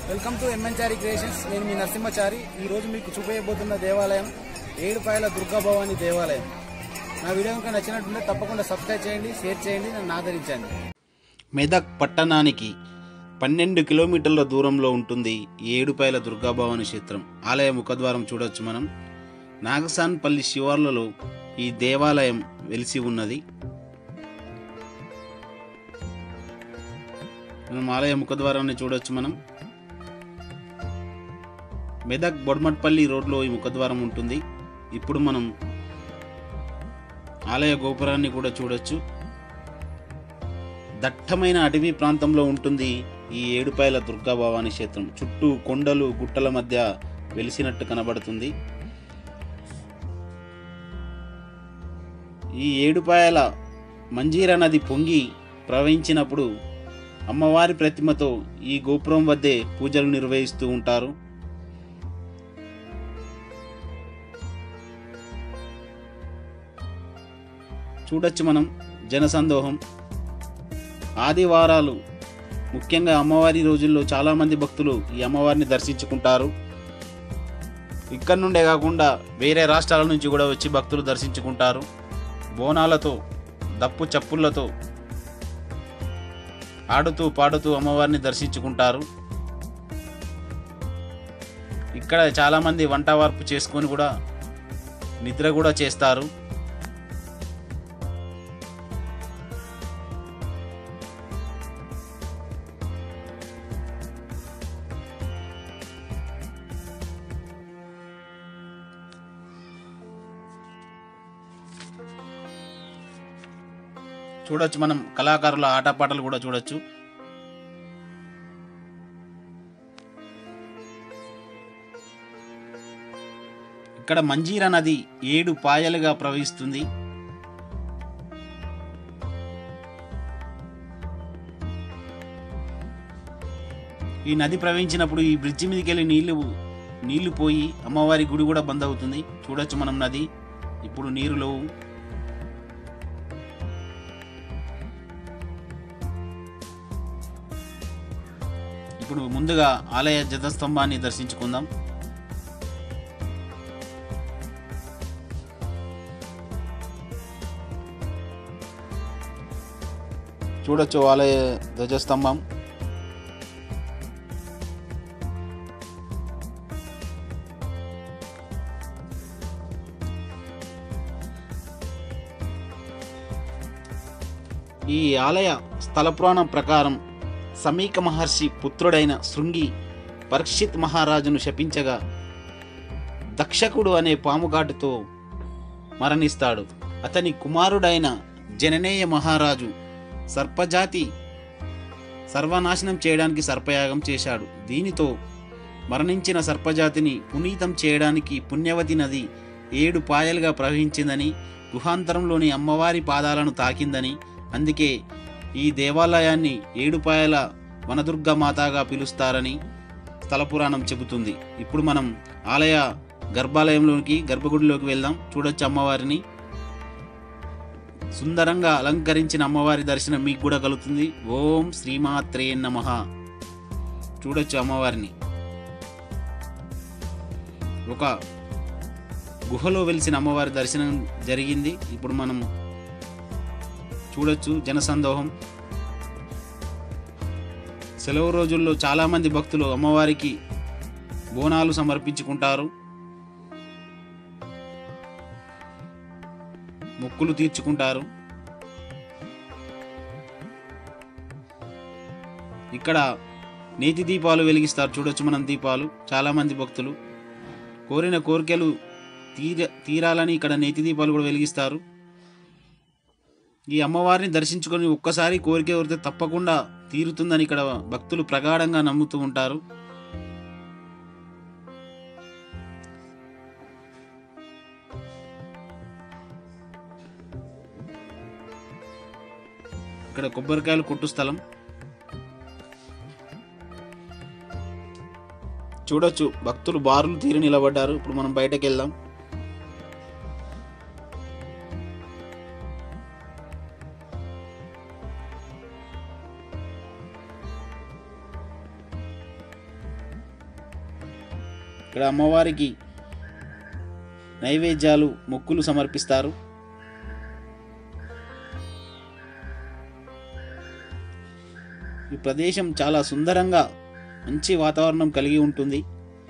welcome to ఎంఎన్చారి creations నేను మీ నరసింహచారి ఈ రోజు మీకు చూపించబోతున్న దేవాలయం ఏడుపాయల దుర్గా భవాని దేవాలయం నా వీడియో కనుక నచ్చినట్టుంటే తప్పకుండా సబ్స్క్రైబ్ చేయండి షేర్ చేయండి నన్ను ఆదరించండి మెదక్ పట్టణానికి పన్నెండు కిలోమీటర్ల దూరంలో ఉంటుంది ఈ ఏడుపాయల దుర్గాభవాని క్షేత్రం ఆలయ ముఖద్వారం చూడొచ్చు మనం నాగసాన్పల్లి శివార్లలో ఈ దేవాలయం వెలిసి ఉన్నది మనం ఆలయ ముఖద్వారాన్ని చూడొచ్చు మనం మెదక్ బొడ్మట్పల్లి రోడ్లో ఈ ముఖద్వారం ఉంటుంది ఇప్పుడు మనం ఆలయ గోపురాన్ని కూడా చూడొచ్చు దట్టమైన అటవీ ప్రాంతంలో ఉంటుంది ఈ ఏడుపాయల దుర్గా భవాని క్షేత్రం చుట్టూ కొండలు గుట్టల మధ్య వెలిసినట్టు కనబడుతుంది ఈ ఏడుపాయల మంజీర నది పొంగి ప్రవహించినప్పుడు అమ్మవారి ప్రతిమతో ఈ గోపురం వద్దే పూజలు నిర్వహిస్తూ ఉంటారు చూడొచ్చు మనం జనసందోహం ఆదివారాలు ముఖ్యంగా అమ్మవారి రోజుల్లో చాలామంది భక్తులు ఈ అమ్మవారిని దర్శించుకుంటారు ఇక్కడ నుండే కాకుండా వేరే రాష్ట్రాల నుంచి కూడా వచ్చి భక్తులు దర్శించుకుంటారు బోనాలతో దప్పు చప్పుళ్ళతో ఆడుతూ పాడుతూ అమ్మవారిని దర్శించుకుంటారు ఇక్కడ చాలామంది వంట వార్పు చేసుకొని కూడా నిద్ర కూడా చేస్తారు చూడొచ్చు మనం కళాకారుల ఆటపాటలు కూడా చూడొచ్చు ఇక్కడ మంజీరా నది ఏడు పాయలుగా ప్రవహిస్తుంది ఈ నది ప్రవహించినప్పుడు ఈ బ్రిడ్జి మీదకి వెళ్ళి నీళ్లు నీళ్లు పోయి అమ్మవారి గుడి కూడా బంద్ అవుతుంది చూడొచ్చు మనం నది ఇప్పుడు నీరు లేవు ఇప్పుడు ముందుగా ఆలయ జతస్తంభాన్ని దర్శించుకుందాం చూడొచ్చు ఆలయ ధ్వజస్తంభం ఈ ఆలయ స్థల పురాణం ప్రకారం సమీక మహర్షి పుత్రుడైన శృంగి పరీక్షిత్ మహారాజును శపించగా దక్షకుడు అనే పాముగాటుతో మరణిస్తాడు అతని కుమారుడైన జననేయ మహారాజు సర్పజాతి సర్వనాశనం చేయడానికి సర్పయాగం చేశాడు దీనితో మరణించిన సర్పజాతిని పునీతం చేయడానికి పుణ్యవతి నది ఏడు పాయలుగా ప్రవహించిందని గుహాంతరంలోని అమ్మవారి పాదాలను తాకిందని అందుకే ఈ దేవాలయాన్ని ఏడుపాయల వనదుర్గ మాతాగా పిలుస్తారని స్థల పురాణం చెబుతుంది ఇప్పుడు మనం ఆలయ గర్భాలయంలోకి గర్భగుడిలోకి వెళ్దాం చూడొచ్చు అమ్మవారిని సుందరంగా అలంకరించిన అమ్మవారి దర్శనం మీకు కూడా కలుగుతుంది ఓం శ్రీమాత్రే నమః చూడొచ్చు అమ్మవారిని ఒక గుహలో వెలిసిన అమ్మవారి దర్శనం జరిగింది ఇప్పుడు మనం చూడొచ్చు జనసందోహం సెలవు రోజుల్లో చాలామంది భక్తులు అమ్మవారికి బోనాలు సమర్పించుకుంటారు మొక్కులు తీర్చుకుంటారు ఇక్కడ నేతి దీపాలు వెలిగిస్తారు చూడొచ్చు మనం దీపాలు చాలామంది భక్తులు కోరిన కోరికలు తీర తీరాలని ఇక్కడ నేతి దీపాలు కూడా వెలిగిస్తారు ఈ అమ్మవారిని దర్శించుకొని ఒక్కసారి కోరిక కోరితే తప్పకుండా తీరుతుందని ఇక్కడ భక్తులు ప్రగాఢంగా నమ్ముతూ ఉంటారు ఇక్కడ కొబ్బరికాయలు కొట్టు స్థలం చూడొచ్చు భక్తులు బారులు తీరి నిలబడ్డారు ఇప్పుడు మనం బయటకు వెళ్దాం ఇక్కడ అమ్మవారికి నైవేద్యాలు మొక్కులు సమర్పిస్తారు ఈ ప్రదేశం చాలా సుందరంగా మంచి వాతావరణం కలిగి ఉంటుంది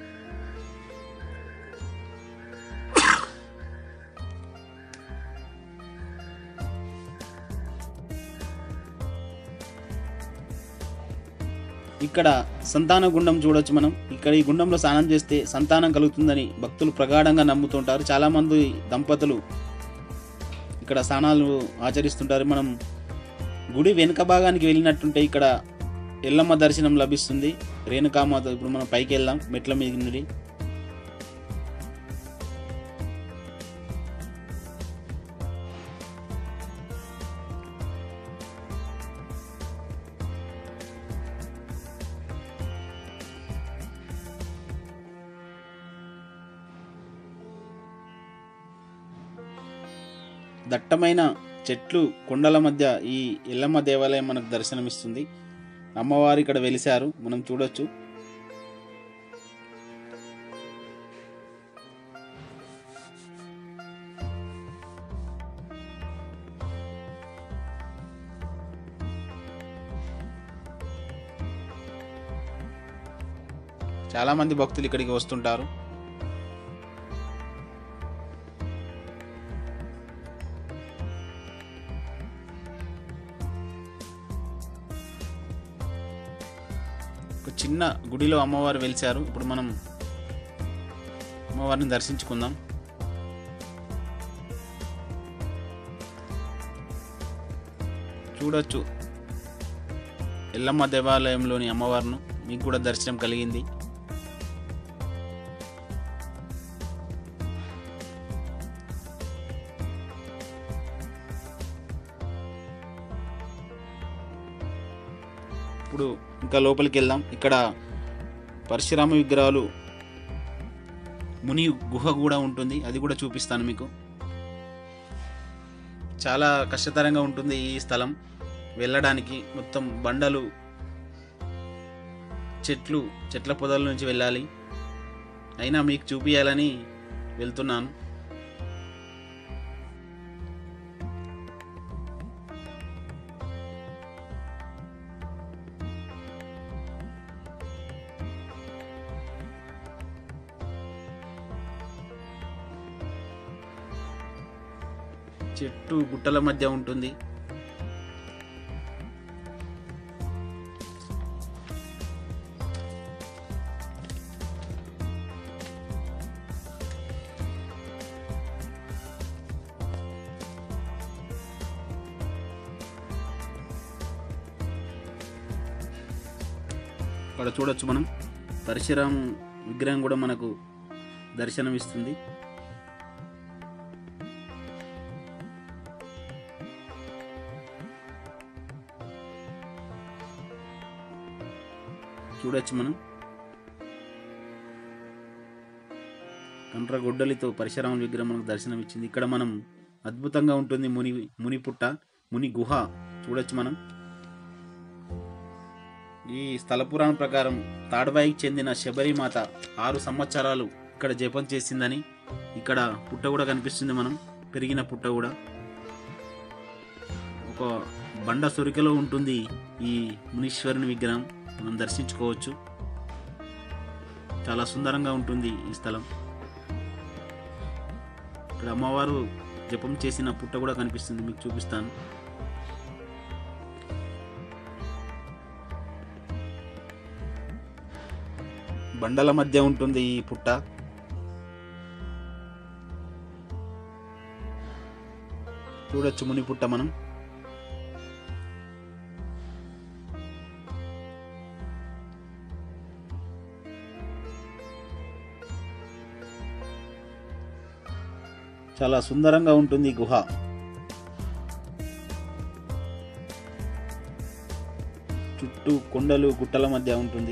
ఇక్కడ సంతాన గుండం చూడొచ్చు మనం ఇక్కడ ఈ గుండంలో స్నానం చేస్తే సంతానం కలుగుతుందని భక్తులు ప్రగాఢంగా నమ్ముతుంటారు చాలా మంది దంపతులు ఇక్కడ స్నానాలు ఆచరిస్తుంటారు మనం గుడి వెనుక భాగానికి వెళ్ళినట్టుంటే ఇక్కడ ఎల్లమ్మ దర్శనం లభిస్తుంది రేణుకామాత ఇప్పుడు మనం పైకి వెళ్దాం మెట్ల మీద నుండి దట్టమైన చెట్లు కొండల మధ్య ఈ ఎల్లమ్మ దేవాలయం మనకు దర్శనమిస్తుంది అమ్మవారు ఇక్కడ వెలిశారు మనం చూడొచ్చు చాలా మంది భక్తులు ఇక్కడికి వస్తుంటారు ఒక చిన్న గుడిలో అమ్మవారు వెలిచారు ఇప్పుడు మనం అమ్మవారిని దర్శించుకుందాం చూడొచ్చు ఎల్లమ్మ దేవాలయంలోని అమ్మవారిను మీకు కూడా దర్శనం కలిగింది ఇప్పుడు ఇంకా లోపలికి వెళ్దాం ఇక్కడ పరశురామ విగ్రహాలు ముని గుహ కూడా ఉంటుంది అది కూడా చూపిస్తాను మీకు చాలా కష్టతరంగా ఉంటుంది ఈ స్థలం వెళ్ళడానికి మొత్తం బండలు చెట్లు చెట్ల పొదల నుంచి వెళ్ళాలి అయినా మీకు చూపించాలని వెళ్తున్నాను చెట్టు గుట్టల మధ్య ఉంటుంది ఇక్కడ చూడొచ్చు మనం పరశురాం విగ్రహం కూడా మనకు దర్శనమిస్తుంది చూడొచ్చు మనం కంట్ర గొడ్డలితో పరశురాముల విగ్రహం మనకు దర్శనం ఇచ్చింది ఇక్కడ మనం అద్భుతంగా ఉంటుంది ముని ముని పుట్ట ముని గుహ చూడొచ్చు మనం ఈ స్థల పురాణం ప్రకారం తాడ్బాయికి చెందిన శబరిమాత ఆరు సంవత్సరాలు ఇక్కడ జపం చేసిందని ఇక్కడ పుట్ట కూడా కనిపిస్తుంది మనం పెరిగిన పుట్ట కూడా ఒక బండ సొరికలో ఉంటుంది ఈ మునీశ్వరుని విగ్రహం మనం దర్శించుకోవచ్చు చాలా సుందరంగా ఉంటుంది ఈ స్థలం ఇక్కడ అమ్మవారు జపం చేసిన పుట్ట కూడా కనిపిస్తుంది మీకు చూపిస్తాను బండల మధ్య ఉంటుంది ఈ పుట్ట చూడొచ్చు ముని పుట్ట మనం చాలా సుందరంగా ఉంటుంది ఈ గుహ చుట్టూ కొండలు గుట్టల మధ్య ఉంటుంది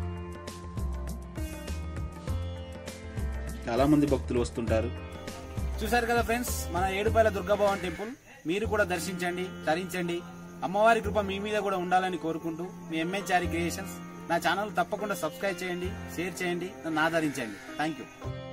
చాలా మంది భక్తులు వస్తుంటారు చూసారు కదా ఫ్రెండ్స్ మన ఏడుపాయల దుర్గాభవన్ టెంపుల్ మీరు కూడా దర్శించండి తరించండి అమ్మవారి కృప మీ మీద కూడా ఉండాలని కోరుకుంటూ మీ ఎంఎన్ చారి క్రియేషన్స్ నా ఛానల్ తప్పకుండా సబ్స్క్రైబ్ చేయండి షేర్ చేయండి నన్ను ఆదరించండి థ్యాంక్ యూ